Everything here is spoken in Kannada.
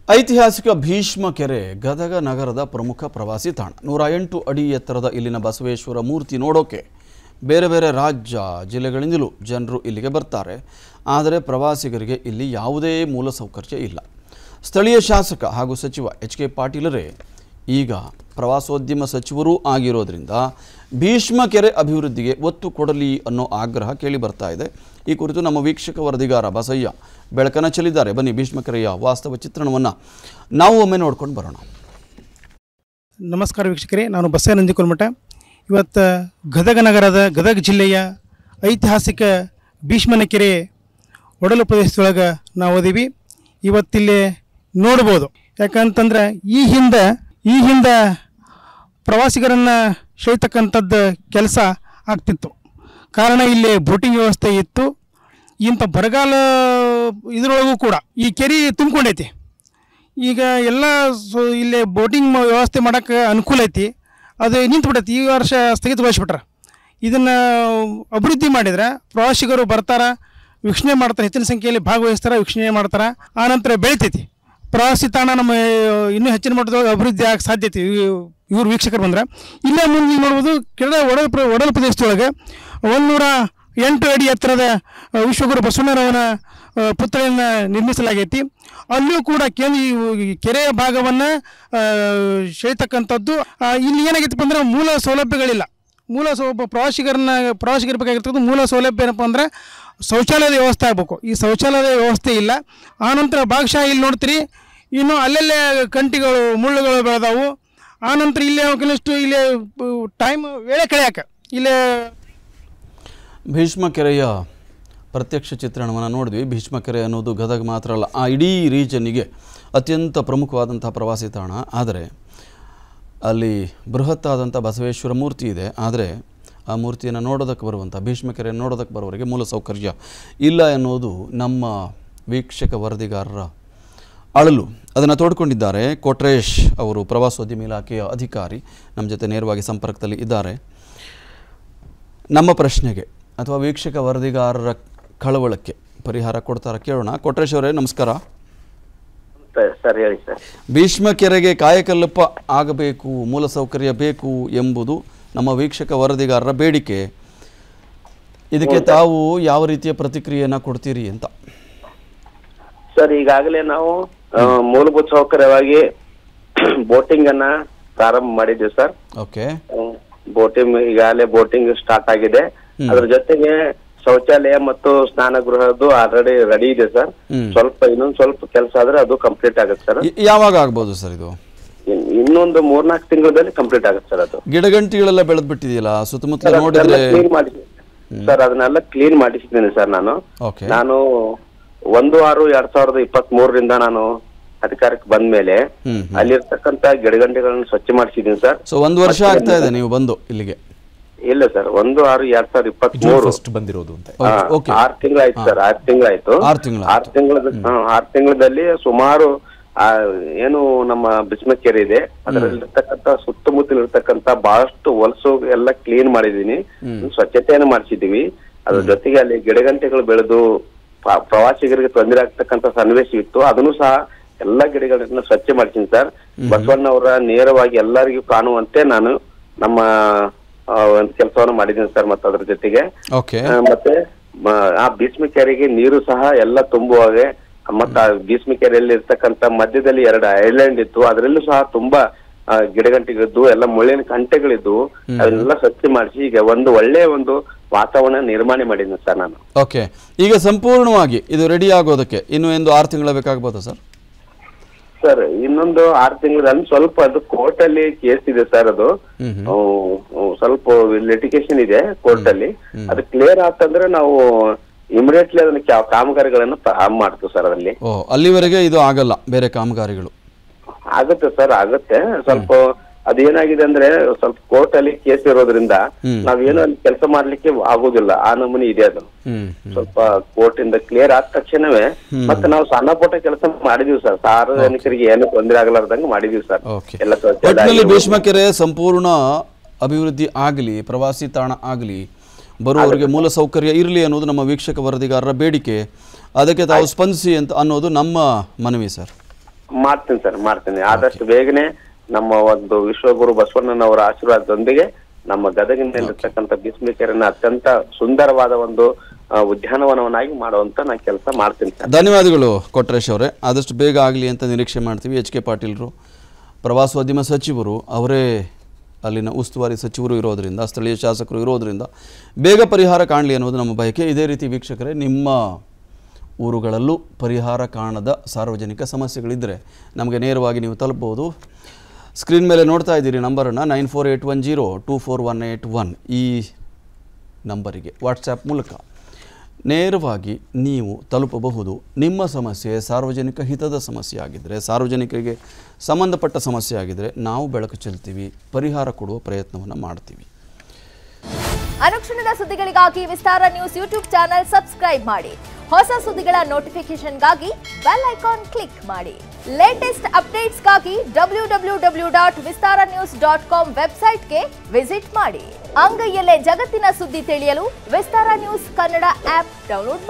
ಐತಿಹಾಸಿಕ ಭೀಷ್ಮ ಕೆರೆ ಗದಗ ನಗರದ ಪ್ರಮುಖ ಪ್ರವಾಸಿ ತಾಣ ನೂರ ಎಂಟು ಅಡಿ ಎತ್ತರದ ಇಲ್ಲಿನ ಬಸವೇಶ್ವರ ಮೂರ್ತಿ ನೋಡೋಕೆ ಬೇರೆ ಬೇರೆ ರಾಜ್ಯ ಜಿಲ್ಲೆಗಳಿಂದಲೂ ಜನರು ಇಲ್ಲಿಗೆ ಬರ್ತಾರೆ ಆದರೆ ಪ್ರವಾಸಿಗರಿಗೆ ಇಲ್ಲಿ ಯಾವುದೇ ಮೂಲಸೌಕರ್ಯ ಇಲ್ಲ ಸ್ಥಳೀಯ ಶಾಸಕ ಹಾಗೂ ಸಚಿವ ಎಚ್ ಕೆ ಪಾಟೀಲರೇ ಈಗ ಪ್ರವಾಸೋದ್ಯಮ ಸಚಿವರೂ ಆಗಿರೋದ್ರಿಂದ ಭೀಷ್ಮ ಕೆರೆ ಅಭಿವೃದ್ಧಿಗೆ ಒತ್ತು ಕೊಡಲಿ ಅನ್ನೋ ಆಗ್ರಹ ಕೇಳಿ ಬರ್ತಾ ಇದೆ ಈ ಕುರಿತು ನಮ್ಮ ವೀಕ್ಷಕ ವರದಿಗಾರ ಬಸಯ್ಯ ಬೆಳಕನ್ನು ಚೆಲ್ಲಿದ್ದಾರೆ ಬನ್ನಿ ಭೀಷ್ಮ ಕೆರೆಯ ವಾಸ್ತವ ಚಿತ್ರಣವನ್ನು ನಾವು ಒಮ್ಮೆ ನೋಡ್ಕೊಂಡು ಬರೋಣ ನಮಸ್ಕಾರ ವೀಕ್ಷಕರೇ ನಾನು ಬಸವ ನಂದಿಕೊಲ್ಮಠ ಇವತ್ತು ಗದಗ ನಗರದ ಗದಗ ಜಿಲ್ಲೆಯ ಐತಿಹಾಸಿಕ ಭೀಷ್ಮನ ಕೆರೆ ಒಡಲು ಪ್ರದೇಶದೊಳಗೆ ನಾವು ಓದೀವಿ ಇವತ್ತಿಲ್ಲಿ ನೋಡ್ಬೋದು ಯಾಕಂತಂದ್ರೆ ಈ ಹಿಂದೆ ಈ ಹಿಂದೆ ಪ್ರವಾಸಿಗರನ್ನು ಸೆಳೆತಕ್ಕಂಥದ್ದು ಕೆಲಸ ಆಗ್ತಿತ್ತು ಕಾರಣ ಇಲ್ಲಿ ಬೋಟಿಂಗ್ ವ್ಯವಸ್ಥೆ ಇತ್ತು ಇಂಥ ಬರಗಾಲ ಇದರೊಳಗೂ ಕೂಡ ಈ ಕೆರೆ ತುಂಬಿಕೊಂಡೈತಿ ಈಗ ಎಲ್ಲ ಸೊ ಇಲ್ಲಿ ಬೋಟಿಂಗ್ ಮ- ವ್ಯವಸ್ಥೆ ಮಾಡೋಕ್ಕೆ ಅನುಕೂಲ ಐತಿ ಅದು ನಿಂತುಬಿಟ್ಟೈತಿ ಈ ವರ್ಷ ಸ್ಥಗಿತಗೊಳಿಸ್ಬಿಟ್ರೆ ಇದನ್ನು ಅಭಿವೃದ್ಧಿ ಮಾಡಿದ್ರೆ ಪ್ರವಾಸಿಗರು ಬರ್ತಾರೆ ವೀಕ್ಷಣೆ ಮಾಡ್ತಾರೆ ಹೆಚ್ಚಿನ ಸಂಖ್ಯೆಯಲ್ಲಿ ಭಾಗವಹಿಸ್ತಾರೆ ವೀಕ್ಷಣೆ ಮಾಡ್ತಾರೆ ಆನಂತರ ಬೆಳಿತೈತಿ ಪ್ರವಾಸಿ ತಾಣ ನಮ್ಮ ಇನ್ನೂ ಹೆಚ್ಚಿನ ಮಟ್ಟದೊಳಗೆ ಅಭಿವೃದ್ಧಿ ಆಗ ಸಾಧ್ಯತೆ ಇವ್ರು ವೀಕ್ಷಕರು ಬಂದ್ರೆ ಇಲ್ಲೇ ಮುಂದೆ ನೋಡ್ಬೋದು ಕೆಳ ಒಡಲ ಪ್ರ ಒಡಲ ಪ್ರದೇಶದೊಳಗೆ ಒಂದೂರ ಎಂಟು ಅಡಿ ಎತ್ತರದ ಆ, ವಿಶ್ವಗುರು ಬಸವಣ್ಣರವನ ಆ, ಪುತ್ಥಳಿಯನ್ನು ನಿರ್ಮಿಸಲಾಗೈತಿ ಅಲ್ಲಿಯೂ ಕೂಡ ಕೇಂದ್ರ ಈ ಕೆರೆಯ ಭಾಗವನ್ನು ಸೆಳೆತಕ್ಕಂಥದ್ದು ಆ, ಇಲ್ಲಿ ಏನಾಗೈತಪ್ಪ ಅಂದ್ರೆ ಮೂಲ ಸೌಲಭ್ಯಗಳಿಲ್ಲ ಮೂಲ ಸೌ ಪ್ರವಾಸಿಗರನ್ನ ಪ್ರವಾಸಿಗರ ಬೇಕಾಗಿರ್ತಕ್ಕಂಥ ಮೂಲ ಸೌಲಭ್ಯ ಏನಪ್ಪ ಅಂದ್ರೆ ಶೌಚಾಲಯದ ವ್ಯವಸ್ಥೆ ಆಗಬೇಕು ಈ ಶೌಚಾಲಯದ ವ್ಯವಸ್ಥೆ ಇಲ್ಲ ಆನಂತರ ಭಾಗಶಃ ಇಲ್ಲಿ ನೋಡ್ತೀರಿ ಇನ್ನು ಅಲ್ಲಲ್ಲೇ ಕಂಟಿಗಳು ಮುಳ್ಳುಗಳು ಬೆಳೆದಾವು ಆನಂತರ ಇಲ್ಲೇ ಕೆಲವಷ್ಟು ಇಲ್ಲೇ ಟೈಮ್ ವೇಳೆ ಕಳೆಯಕ್ಕೆ ಇಲ್ಲೇ ಭೀಷ್ಮ ಕೆರೆಯ ಪ್ರತ್ಯಕ್ಷ ಚಿತ್ರಣವನ್ನು ನೋಡಿದ್ವಿ ಭೀಷ್ಮ ಕೆರೆ ಅನ್ನೋದು ಗದಗ ಮಾತ್ರ ಅಲ್ಲ ಆ ಇಡೀ ರೀಜನ್ನಿಗೆ ಅತ್ಯಂತ ಪ್ರಮುಖವಾದಂಥ ಪ್ರವಾಸಿ ತಾಣ ಆದರೆ ಅಲ್ಲಿ ಬೃಹತ್ತಾದಂಥ ಬಸವೇಶ್ವರ ಮೂರ್ತಿ ಇದೆ ಆದರೆ ಆ ಮೂರ್ತಿಯನ್ನು ನೋಡೋದಕ್ಕೆ ಬರುವಂಥ ಭೀಷ್ಮ ಕೆರೆ ನೋಡೋದಕ್ಕೆ ಬರೋವರಿಗೆ ಮೂಲ ಸೌಕರ್ಯ ಇಲ್ಲ ಎನ್ನುವುದು ನಮ್ಮ ವೀಕ್ಷಕ ವರದಿಗಾರರ ಅಳಲು ಅದನ್ನು ತೋಡ್ಕೊಂಡಿದ್ದಾರೆ ಕೊಟ್ರೇಶ್ ಅವರು ಪ್ರವಾಸೋದ್ಯಮ ಇಲಾಖೆಯ ಅಧಿಕಾರಿ ನಮ್ಮ ಜೊತೆ ನೇರವಾಗಿ ಸಂಪರ್ಕದಲ್ಲಿ ಇದ್ದಾರೆ ನಮ್ಮ ಪ್ರಶ್ನೆಗೆ ಅಥವಾ ವೀಕ್ಷಕ ವರದಿಗಾರರ ಕಳವಳಕ್ಕೆ ಪರಿಹಾರ ಕೊಡ್ತಾರ ಕೇಳೋಣ ಕೊಟ್ರೇಶ್ ಅವರೇ ನಮಸ್ಕಾರ ಸರ್ ಸರ್ ಹೇಳಿ ಸರ್ ಭೀಷ್ಮ ಕೆರೆಗೆ ಕಾಯಕಲ್ಪ ಆಗಬೇಕು ಮೂಲಸೌಕರ್ಯ ಬೇಕು ಎಂಬುದು ನಮ್ಮ ವೀಕ್ಷಕ ವರದಿಗಾರರ ಬೇಡಿಕೆ ಇದಕ್ಕೆ ತಾವು ಯಾವ ರೀತಿಯ ಪ್ರತಿಕ್ರಿಯೆಯನ್ನು ಕೊಡ್ತೀರಿ ಅಂತ ಸರ್ ಈಗಾಗಲೇ ನಾವು ಆ, ಮೂಲಭೂತ ಸೌಕರ್ಯವಾಗಿ ಬೋಟಿಂಗ್ ಅನ್ನ ಪ್ರಾರಂಭ ಮಾಡಿದ್ದೀವಿ ಸರ್ ಓಕೆ ಬೋಟಿಂಗ್ ಈಗಾಗಲೇ ಬೋಟಿಂಗ್ ಸ್ಟಾರ್ಟ್ ಆಗಿದೆ ಅದ್ರ ಜೊತೆಗೆ ಶೌಚಾಲಯ ಮತ್ತು ಸ್ನಾನಗೃಹದ್ದು ಆಲ್ರೆಡಿ ರೆಡಿ ಇದೆ ಸರ್ ಹ್ಮ್. ಸ್ವಲ್ಪ ಇನ್ನೊಂದ್ ಸ್ವಲ್ಪ ಕೆಲಸ ಆದ್ರೆ ಅದು ಕಂಪ್ಲೀಟ್ ಆಗುತ್ತೆ ಸರ್ ಯ- ಯಾವಾಗ ಆಗ್ಬೋದು ಸರ್ ಇದು ಇನ್- ಇನ್ನೊಂದು ಮೂರ್ನಾಲ್ಕು ತಿಂಗಳಲ್ಲಿ ಕಂಪ್ಲೀಟ್ ಆಗುತ್ತೆ ಸರ್ ಅದು ಗಿಡಗಂಟಿಗಳೆಲ್ಲ ಬೆಳೆದ್ ಬಿಟ್ಟಿದೆಯಲ್ಲ ಸುತ್ತಮುತ್ತ ಸರ್ ನೋಡಿದ್ರೆ ಕ್ಲೀನ್ ಮಾಡಿ ಸರ್ ಅದನ್ನೆಲ್ಲ ಕ್ಲೀನ್ ಮಾಡಿಸಿದ್ದೀನಿ ಸರ್ ನಾನು ಓಕೆ ನಾನು ಒಂದು ಆರು ಎರಡ್ ಸಾವಿರದ ಇಪ್ಪತ್ತ್ ಮೂರರಿಂದ ನಾನು ಅಧಿಕಾರಕ್ಕೆ ಬಂದ ಮೇಲೆ ಹ್ಮ್ ಅಲ್ಲಿರ್ತಕ್ಕಂತ ಗಿಡಗಂಟೆಗಳನ್ನ ಸ್ವಚ್ಛ ಮಾಡಿಸಿದೀನಿ ಸರ್ ಸೊ ಒಂದು ವರ್ಷ ಆಗ್ತಾ ಇದೆ ನೀವು ಬಂದು ಇಲ್ಲಿಗೆ ಇಲ್ಲ ಸರ್ ಒಂದು ಆರು ಎರಡ್ ಸಾವಿರದ ಇಪ್ಪತ್ತ್ ಮೂರು ಫಸ್ಟ್ ಬಂದಿರೋದು ಅಂತ ಓಕೆ ಆರು ತಿಂಗಳಾಯ್ತು ಸರ್ ಆರು ತಿಂಗಳಾಯ್ತು ಆರು ತಿಂಗಳು ಆರು ತಿಂಗಳ ಆರು ತಿಂಗಳಲ್ಲಿ ಸುಮಾರು ಆ, ಏನು ನಮ್ಮ ಬಿಸ್ಮಕೆರೆ ಇದೆ ಅದರಲ್ಲಿರ್ತಕ್ಕಂಥ ಸುತ್ತಮುತ್ತಲ ಇರ್ತಕ್ಕಂಥ ಬಹಳಷ್ಟು ಹೊಲಸು ಎಲ್ಲ ಕ್ಲೀನ್ ಮಾಡಿದೀನಿ ಸ್ವಚ್ಛತೆಯನ್ನು ಮಾಡಿಸಿದೀವಿ ಅದ್ರ ಜೊತೆಗೆ ಅಲ್ಲಿ ಗಿಡಗಂಟೆಗಳು ಬೆಳೆದು ಪ- ಪ್ರವಾಸಿಗರಿಗೆ ತೊಂದರೆ ಆಗ್ತಕ್ಕಂಥ ಸನ್ನಿವೇಶ ಇತ್ತು ಅದನ್ನು ಸಹ ಎಲ್ಲಾ ಗಿಡಗಳನ್ನ ಸ್ವಚ್ಛ ಮಾಡ್ತೀನಿ ಸರ್ ಬಸವಣ್ಣವರ ನೇರವಾಗಿ ಎಲ್ಲರಿಗೂ ಕಾಣುವಂತೆ ನಾನು ನಮ್ಮ ಆ, ಒಂದು ಕೆಲಸವನ್ನು ಮಾಡಿದ್ದೀನಿ ಸರ್ ಮತ್ತೆ ಅದ್ರ ಜೊತೆಗೆ ಓಕೆ ಆ, ಮತ್ತೆ ಮ- ಆ ಭೀಷ್ಮ ಕೆರೆಗೆ ನೀರು ಸಹ ಎಲ್ಲ ತುಂಬುವಾಗೆ ಮತ್ತ ಆ ಭೀಷ್ಮ ಕೆರೆಯಲ್ಲಿ ಇರ್ತಕ್ಕಂತ ಮಧ್ಯದಲ್ಲಿ ಎರಡು ಐಲ್ಯಾಂಡ್ ಇತ್ತು ಅದರಲ್ಲೂ ಸಹ ತುಂಬಾ ಆ, ಗಿಡಗಂಟಿಗಳಿದ್ದು ಎಲ್ಲ ಮುಳ್ಳಿನ ಕಂಟೆಗಳಿದ್ದು ಅದನ್ನೆಲ್ಲ ಸ್ವಚ್ಛ ಮಾಡಿಸಿ ಈಗ ಒಂದು ಒಳ್ಳೆಯ ಒಂದು ವಾತಾವರಣ ನಿರ್ಮಾಣ ಮಾಡಿದ್ದೀನಿ ಸರ್ ನಾನು ಓಕೆ ಈಗ ಸಂಪೂರ್ಣವಾಗಿ ಇದು ರೆಡಿ ಆಗೋದಕ್ಕೆ ಇನ್ನು ಒಂದು ಆರು ತಿಂಗಳ ಬೇಕಾಗ್ಬೋದಾ ಸರ್ ಸರ್ ಇನ್ನೊಂದು ಆರು ತಿಂಗಳಲ್ಲಿ ಸ್ವಲ್ಪ ಅದು ಕೋರ್ಟ್ ಅಲ್ಲಿ ಕೇಸ್ ಇದೆ ಸರ್ ಅದು ಹ್ಮ್ ಹ್ಮ್. ಅಹ್, ಅಹ್, ಸ್ವಲ್ಪ ಲಿಟಿಗೇಷನ್ ಇದೆ ಕೋರ್ಟ್ ಅಲ್ಲಿ ಅದು ಕ್ಲಿಯರ್ ಆತಂದ್ರೆ ನಾವು ಇಮಿಡಿಯೇಟ್ಲಿ ಅದನ್ನ ಕ್ಯಾ- ಕಾಮಗಾರಿಗಳನ್ನ ಪ್ರಾರಂಭ ಮಾಡ್ತೀವಿ ಸರ್ ಅದರಲ್ಲಿ ಓ ಅಲ್ಲಿವರೆಗೆ ಇದು ಆಗಲ್ಲ ಬೇರೆ ಕಾಮಗಾರಿಗಳು ಆಗುತ್ತೆ ಸರ್ ಆಗುತ್ತೆ ಸ್ವಲ್ಪ ಅದೇನಾಗಿದೆ ಅಂದ್ರೆ ಸ್ವಲ್ಪ ಕೋರ್ಟ್ ಅಲ್ಲಿ ಕೇಸ್ ಇರೋದ್ರಿಂದ ನಾವೇನು ಅಲ್ಲಿ ಕೆಲಸ ಮಾಡ್ಲಿಕ್ಕೆ ಆಗೋದಿಲ್ಲ ಆ ನಮೂನಿ ಇದೆ ಅದು ಹ್ಮ್ ಸ್ವಲ್ಪ ಕೋರ್ಟ್ ಇಂದ ಕ್ಲಿಯರ್ ಆದ ತಕ್ಷಣವೇ ಮತ್ತೆ ನಾವು ಸಣ್ಣ ಪುಟ್ಟ ಕೆಲಸ ಮಾಡಿದೀವಿ ಸರ್ ಸಾರ್ವಜನಿಕರಿಗೆ ಏನು ತೊಂದರೆ ಆಗಲಾರ್ದಂಗ ಮಾಡಿದೀವಿ ಸರ್ ಓಕೆ ಎಲ್ಲ ಸ್ವಚ್ಛತೆ ಒಟ್ಟಿನಲ್ಲಿ ಆಗಿರ್ಬೋದು. ಭೀಷ್ಮಕೆರೆ ಸಂಪೂರ್ಣ ಅಭಿವೃದ್ಧಿ ಆಗಲಿ ಪ್ರವಾಸಿ ತಾಣ ಆಗಲಿ ಬರುವವರಿಗೆ ಮೂಲ ಸೌಕರ್ಯ ಇರಲಿ ಅನ್ನೋದು ನಮ್ಮ ವೀಕ್ಷಕ ವರದಿಗಾರರ ಬೇಡಿಕೆ ಅದಕ್ಕೆ ತಾವು ಸ್ಪಂದಿಸಿ ಅಂತ ಅನ್ನೋದು ನಮ್ಮ ಮನವಿ ಸರ್ ಮಾಡ್ತೀನಿ ಸರ್ ಮಾಡ್ತೀನಿ ಆದಷ್ಟು ಬೇಗನೆ ನಮ್ಮ ಒಂದು ವಿಶ್ವಗುರು ಬಸವಣ್ಣನವರ ಆಶೀರ್ವಾದದೊಂದಿಗೆ ನಮ್ಮ ಗದಗಿನಲ್ಲಿರ್ತಕ್ಕಂಥ ಬಿಸ್ಮಿಕೆರೆನ ಅತ್ಯಂತ ಸುಂದರವಾದ ಒಂದು ಆ, ಉದ್ಯಾನವನವನ್ನಾಗಿ ಮಾಡುವಂತ ನಾ ಕೆಲಸ ಮಾಡ್ತೀನಿ ಸರ್ ಧನ್ಯವಾದಗಳು ಕೊಟ್ರೇಶ್ ಅವರೇ ಆದಷ್ಟು ಬೇಗ ಆಗಲಿ ಅಂತ ನಿರೀಕ್ಷೆ ಮಾಡ್ತೀವಿ ಎಚ್ ಕೆ ಪಾಟೀಲ್ರು ಪ್ರವಾಸೋದ್ಯಮ ಸಚಿವರು ಅವರೇ ಅಲ್ಲಿನ ಉಸ್ತುವಾರಿ ಸಚಿವರು ಇರೋದರಿಂದ ಸ್ಥಳೀಯ ಶಾಸಕರು ಇರೋದರಿಂದ ಬೇಗ ಪರಿಹಾರ ಕಾಣಲಿ ಅನ್ನೋದು ನಮ್ಮ ಬಯಕೆ ಇದೇ ರೀತಿ ವೀಕ್ಷಕರೇ ನಿಮ್ಮ ಊರುಗಳಲ್ಲೂ ಪರಿಹಾರ ಕಾಣದ ಸಾರ್ವಜನಿಕ ಸಮಸ್ಯೆಗಳಿದ್ದರೆ ನಮಗೆ ನೇರವಾಗಿ ನೀವು ತಲುಪಬಹುದು ಸ್ಕ್ರೀನ್ ಮೇಲೆ ನೋಡ್ತಾ ಇದ್ದೀರಿ ನಂಬರನ್ನು nine four eight one zero two four one eight one ಈ ನಂಬರಿಗೆ ವಾಟ್ಸ್ಯಾಪ್ ಮೂಲಕ ನೇರವಾಗಿ ನೀವು ತಲುಪಬಹುದು ನಿಮ್ಮ ಸಮಸ್ಯೆ ಸಾರ್ವಜನಿಕ ಹಿತದ ಸಮಸ್ಯೆ ಆಗಿದ್ದರೆ ಸಾರ್ವಜನಿಕರಿಗೆ ಸಂಬಂಧಪಟ್ಟ ಸಮಸ್ಯೆ ಆಗಿದ್ದರೆ ನಾವು ಬೆಳಕು ಚೆಲ್ತೀವಿ ಪರಿಹಾರ ಕೊಡುವ ಪ್ರಯತ್ನವನ್ನು ಮಾಡ್ತೀವಿ ಅನುಕ್ಷಣದ ಸುದ್ದಿಗಳಿಗಾಗಿ Vistara news YouTube channel subscribe ಮಾಡಿ ಹೊಸ ಸುದ್ದಿಗಳ ನೋಟಿಫಿಕೇಶನ್ಗಾಗಿ ಬೆಲ್ ಐಕಾನ್ ಕ್ಲಿಕ್ ಮಾಡಿ ಲೇಟೆಸ್ಟ್ ಅಪ್ಡೇಟ್ಸ್ಗಾಗಿ W W W dot Vistara news dot com ವೆಬ್ಸೈಟ್ಗೆ ವಿಸಿಟ್ ಮಾಡಿ ಅಂಗೈಯಲ್ಲೇ ಜಗತ್ತಿನ ಸುದ್ದಿ ತಿಳಿಯಲು Vistara news Kannada app download